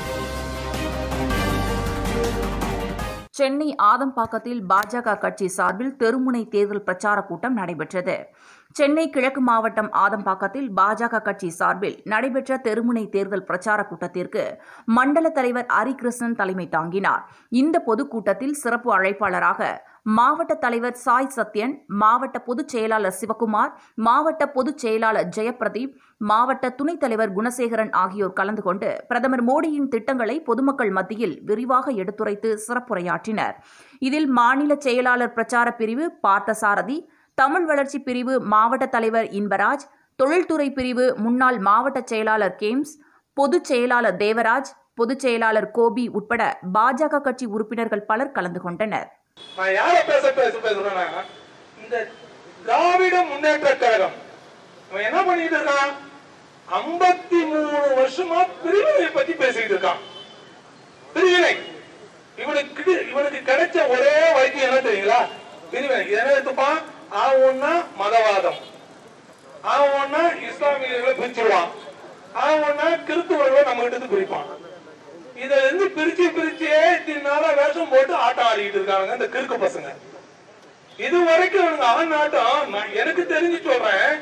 சென்னை ஆதம்பாக்கத்தில் பாஜக கட்சி சார்பில் தெருமுனை தேர்தல் பிரச்சார கூட்டம் நடைபெற்றது சென்னை கிழக்கு மாவட்டம் ஆதம்பாக்கத்தில் பாஜக கட்சி சார்பில் நடைபெற்ற தெருமுனை தேர்தல் பிரச்சார கூட்டத்திற்கு மண்டல தலைவர் ஹரிகிருஷ்ணன் தலைமை தாங்கினார் இந்த பொதுக்கூட்டத்தில் சிறப்பு அழைப்பாளராக மாவட்ட தலைவர் சாய் சத்யன் மாவட்ட பொதுச் செயலாளர் சிவகுமார் மாவட்ட பொதுச் செயலாளர் ஜெயப்பிரதீப் மாவட்ட துணைத் தலைவர் குணசேகரன் ஆகியோர் கலந்து கொண்டு பிரதமர் மோடியின் திட்டங்களை பொதுமக்கள் மத்தியில் விரிவாக எடுத்துரைத்து சிறப்புரையாற்றினர் இதில் மாநில செயலாளர் பிரச்சார பிரிவு பார்த்தசாரதி தமிழ் வளர்ச்சி பிரிவு மாவட்ட தலைவர் இன்பராஜ் தொழில்துறை பிரிவு முன்னாள் மாவட்ட செயலாளர் கேம்ஸ் பொதுச் செயலாளர் தேவராஜ் பொதுச் செயலாளர் கோபி உட்பட பாஜக கட்சி உறுப்பினர்கள் பலர் கலந்து கொண்டனர் நான் யார பேச பேச பேசுறேன்னா இந்த திராவிட முன்னேற்ற கழகம் இவன் என்ன பண்ணிட்டு இருக்கான் ஐம்பத்தி மூணு வருஷமா பிரிவினை பத்தி பேசிட்டு இருக்கான் பிரிவினை இவனுக்கு கிடை- இவனுக்கு கிடைச்ச ஒரே வைத்தியம் என்ன தெரியுங்களா பிரிவினை இது என்ன எடுத்துப்பான் ஆவுன்னா மதவாதம் ஆவுன்னா இஸ்லாமியர்களை பிரிச்சிருவான் ஆவுன்னா கிறிஸ்துவர்களை நம்ம கிட்ட இருந்து பிரிப்பான் இத இருந்து பிரிச்சு பிரிச்சே தின்னால வேஷம் போட்டு ஆட்டம் ஆடிட்டு இருக்காங்க இந்த கிறுக்கு பசங்க இது வரைக்கும் இவனுங்க அவன் ஆட்டம் நான் எனக்கு தெரிஞ்சு சொல்றேன்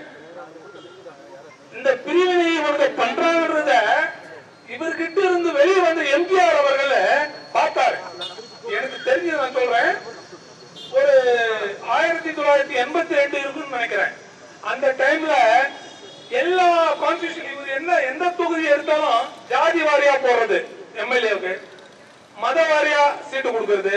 இந்த பிரிவினை இவனுக்கு பண்றாங்கன்றத இவர்கிட்ட இருந்து வெளியே வந்த எம்ஜிஆர் அவர்கள் பார்த்தாரு எனக்கு தெரிஞ்சு நான் சொல்றேன் ஒரு ஆயிரத்தி தொள்ளாயிரத்தி எண்பத்தி ரெண்டு இருக்குன்னு நினைக்கிறேன் அந்த டைம்ல எல்லா கான்ஸ்டியூஷன் இவர் என்ன எந்த தொகுதி எடுத்தாலும் ஜாதி வாரியா போடுறது எம்எல்ஏவுக்கு மத வாரியா சீட்டு கொடுக்கறது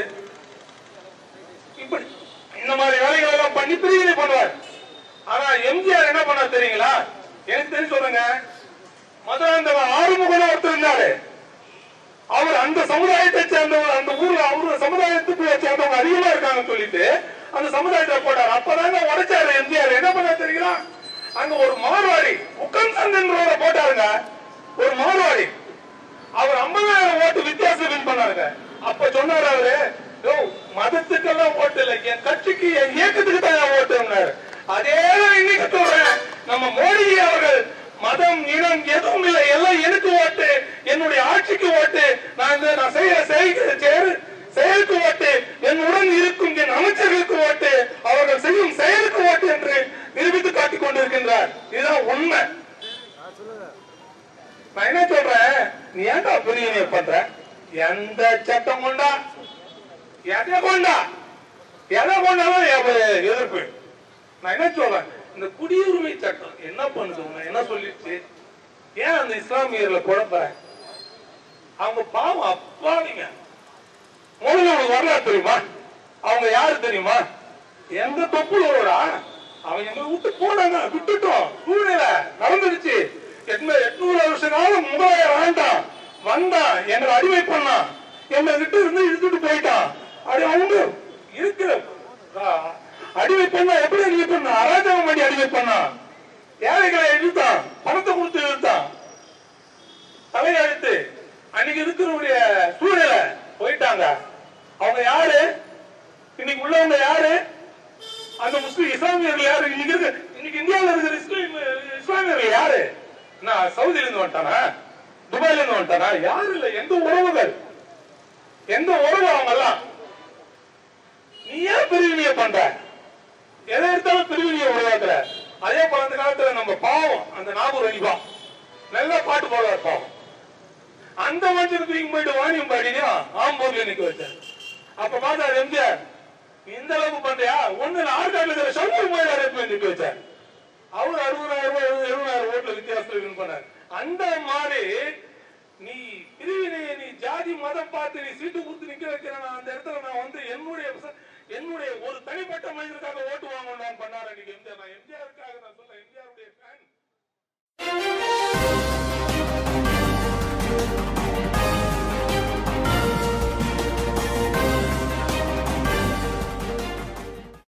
இப்படி இந்த மாதிரி வேலைகள் எல்லாம் பண்ணி பிரிவினை பண்ணுவார் ஆனா எம்ஜிஆர் என்ன பண்ணார் தெரியுங்களா எனக்கு தெரிஞ்சு சொல்லுங்க மதுராந்தக ஆறுமுகம் ஒருத்தர் இருந்தாரு அவர் அந்த சமுதாயத்தை சேர்ந்தவர் அந்த ஊர்ல அவரு சமுதாயத்துக்கு சேர்ந்தவங்க அதிகமா இருக்காங்கன்னு சொல்லிட்டு அந்த சமுதாயத்தை போட்டார் அப்பதாங்க உடைச்சாரு எம்ஜிஆர் என்ன பண்ண தெரியுங்களா அங்க ஒரு மார்வாடி முக்கம் சந்தன்றவரை போட்டாருங்க ஒரு மார்வாடி அவர் 50000 ஓட்டு வித்தியாசம் வின் பண்ணாருங்க அப்ப சொன்னாரு அவரு யோ மதத்துக்கெல்லாம் ஓட்டு இல்ல என் கட்சிக்கு என் இயக்கத்துக்கு தான் ஓட்டுனாரு அதே தான் இன்னைக்கு சொல்றேன் நம்ம மோடி அவர்கள் மதம் இனம் எதுவும் இல்லை எல்லாம் எனக்கு ஓட்டு என்னுடைய ஆட்சிக்கு ஓட்டு நான் இந்த நான் செய்யற செய்கிற செயல் செயலுக்கு ஓட்டு என்னுடன் இருக்கும் என் அமைச்சர்களுக்கு ஓட்டு அவர்கள் செய்யும் செயலுக்கு ஓட்டு என்று நிரூபித்து காட்டிக் கொண்டிருக்கின்றார் இதுதான் உண்மை நான் என்ன சொல்றேன் நீ ஏன்டா பிரிவினை பண்ற எந்த சட்டம் கொண்டா எதை கொண்டா எதை கொண்டாலும் எவ- எதிர்ப்பு நான் என்ன சொல்றேன் இந்த குடியுரிமை சட்டம் என்ன பண்ணுது உன்னை? என்ன சொல்லிடுச்சு ஏன் அந்த இஸ்லாமியர்ல குழப்ப அவங்க பாவம் அப்பாவிங்க முதல்ல உனக்கு வரலாறு தெரியுமா அவங்க யாரு தெரியுமா எந்த தொப்புளோடா அவங்க எங்களை விட்டு போனாங்க விட்டுட்டோம் சூழ்நிலை நடந்துருச்சு எட்நூ- எட்நூறு வருஷ காலம் முகலாயர் ஆண்டான் வந்தான் எங்களை அடிமை பண்ணான் எங்களை கிட்ட இருந்து இழுத்துட்டு போயிட்டான் அப்படி அவங்க இருக்கிற ஆ, அடிமை பண்ணா எப்படி அடிமை பண்ணா அராஜகம் பண்ணி அடிமை பண்ணான் ஏழைகளை இழுத்தான் பணத்தை கொடுத்து இழுத்தான் தலையெழுத்து அன்னைக்கு இருக்கிறவருடைய சூழ்நிலை போயிட்டாங்க அவங்க யாரு இன்னைக்கு உள்ளவங்க யாரு அந்த முஸ்லிம் இஸ்லாமியர்கள் யாரு இன்னைக்கு இருக்கு இன்னைக்கு இந்தியாவில் இருக்கிற இஸ்லாம் இஸ்லாமியர்கள் யாரு நான் சவுதியில இருந்து வந்துட்டானா துபாயில இருந்து வந்துட்டானா யாரு இல்ல எந்த உறவுகள் எந்த உறவு அவங்க எல்லாம் நீ ஏன் பிரிவினைய பண்ற எதை எடுத்தாலும் பிரிவினைய உருவாக்குற அதே போல அந்த காலத்துல நம்ம பாவம் அந்த நாகூர் அடிப்பா நல்லா பாட்டு பாடுவார் பாவம் அந்த மனுஷனுக்கு தூக்கி போயிட்டு வாணியம் பாடியும் ஆம்பூர்ல நிக்க வச்சார் அப்ப பார்த்தாரு எம்ஜிஆர் நீ இந்த அளவுக்கு பண்றியா ஒண்ணு ஆற்காடுல இருக்கிற சண்முக மயிலாறு நிக்க வச்சார் அவர் அறுபதாயிரம் ரூபாய் எழுபது- எழுபதாயிரம் ஓட்டுல வித்தியாசத்துல வின் பண்ணார் அந்த மாதிரி நீ பிரிவினையை நீ ஜாதி மதம் பார்த்து நீ சீட்டு கொடுத்து நிக்க வைக்கிற நான் அந்த இடத்துல நான் வந்து என்னுடைய ச-